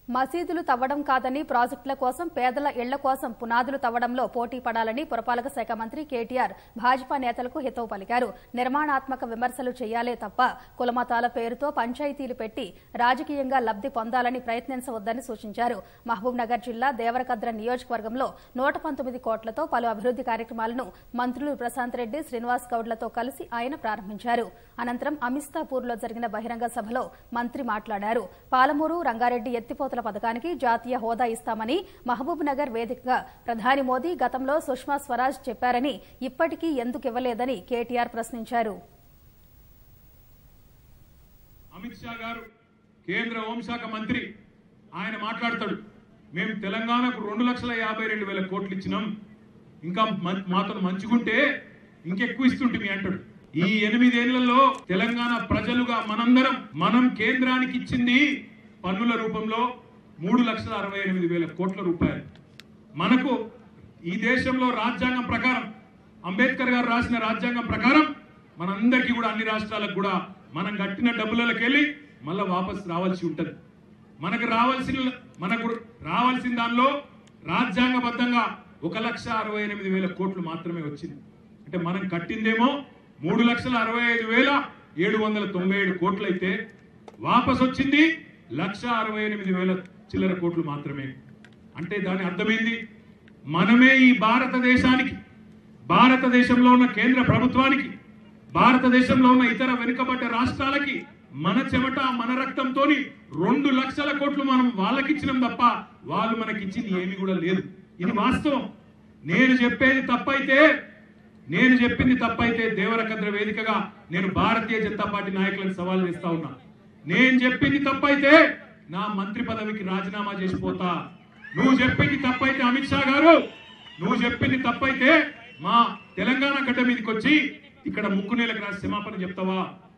మసీదులు తవ్వడం కాదని ప్రాజెక్టుల కోసం పేదల ఇళ్ల కోసం పునాదులు తవ్వడంలో పోటీ పడాలని పురపాలక శాఖ మంత్రి కేటీఆర్ భాజపా నేతలకు హితవు పలికారు నిర్మాణాత్మక విమర్శలు చేయాలే తప్ప కులమతాల పేరుతో పంచాయతీలు పెట్టి రాజకీయంగా లబ్ధి పొందాలని ప్రయత్నించవద్దని సూచించారు మహబూబ్ నగర్ జిల్లా దేవరకద్ర నియోజకవర్గంలో నూట పంతొమ్మిది కోట్లతో పలు అభివృద్ది కార్యక్రమాలను మంత్రులు ప్రశాంత్ రెడ్డి శ్రీనివాస్ గౌడ్లతో కలిసి ఆయన ప్రారంభించారు అనంతరం అమిస్తాపూర్లో జరిగిన బహిరంగ సభలో మంత్రి మాట్లాడారు పాలమూరు రంగారెడ్డి ఎత్తిపోతల పథకానికి జాతీయ హోదా ఇస్తామని మహబూబ్ నగర్ వేదికగా ప్రధాని మోదీ గతంలో సుష్మా స్వరాజ్ చెప్పారని ఇప్పటికీ ఎందుకు ఇవ్వలేదని కేటీఆర్ ప్రశ్నించారు అమిత్ షా గారు కేంద్ర హోంశాఖ మంత్రి ఆయన మాట్లాడతాడు మేము తెలంగాణకు రెండు లక్షల యాభై రెండు వేల కోట్లు ఇచ్చినాం ఇంకా మం- మాతో మంచిగుంటే ఇంకెక్కువ ఇస్తుంటే అంటాడు ఈ ఎనిమిదేళ్లలో తెలంగాణ ప్రజలుగా మనందరం మనం కేంద్రానికి ఇచ్చింది పన్నుల రూపంలో మూడు లక్షల అరవై ఎనిమిది వేల కోట్ల రూపాయలు మనకు ఈ దేశంలో రాజ్యాంగం ప్రకారం అంబేద్కర్ గారు రాసిన రాజ్యాంగం ప్రకారం మనందరికీ కూడా అన్ని రాష్ట్రాలకు కూడా మనం కట్టిన డబ్బులకి వెళ్ళి మళ్ళీ వాపస్ రావాల్సి ఉంటది మనకు రావాల్సిన మనకు రావాల్సిన దానిలో రాజ్యాంగబద్ధంగా ఒక లక్ష అరవై ఎనిమిది వేల కోట్లు మాత్రమే వచ్చింది అంటే మనం కట్టిందేమో మూడు లక్షల అరవై ఐదు వేల ఏడు వందల తొంభై ఏడు కోట్లు అయితే వాపస్ వచ్చింది లక్ష అరవై ఎనిమిది వేల చిల్లర కోట్లు మాత్రమే అంటే దాని అర్థమైంది మనమే ఈ భారతదేశానికి భారతదేశంలో ఉన్న కేంద్ర ప్రభుత్వానికి భారతదేశంలో ఉన్న ఇతర వెనుకబడ్డ రాష్ట్రాలకి మన చెమట మన రక్తంతో రెండు లక్షల కోట్లు మనం వాళ్ళకిచ్చినాం తప్ప వాళ్ళు మనకిచ్చింది ఏమీ కూడా లేదు ఇది వాస్తవం నేను చెప్పేది తప్పైతే నేను చెప్పింది తప్పైతే దేవరకద్ర వేదికగా నేను భారతీయ జనతా పార్టీ నాయకులను సవాల్ చేస్తా ఉన్నా నేను చెప్పింది తప్పైతే నా మంత్రి పదవికి రాజీనామా చేసిపోతా నువ్వు చెప్పింది తప్పైతే అమిత్ షా గారు నువ్వు చెప్పింది తప్పైతే మా తెలంగాణ గడ్డ మీదకి వచ్చి ఇక్కడ ముక్కు నేలకు రాసి క్షమాపణ చెప్తావా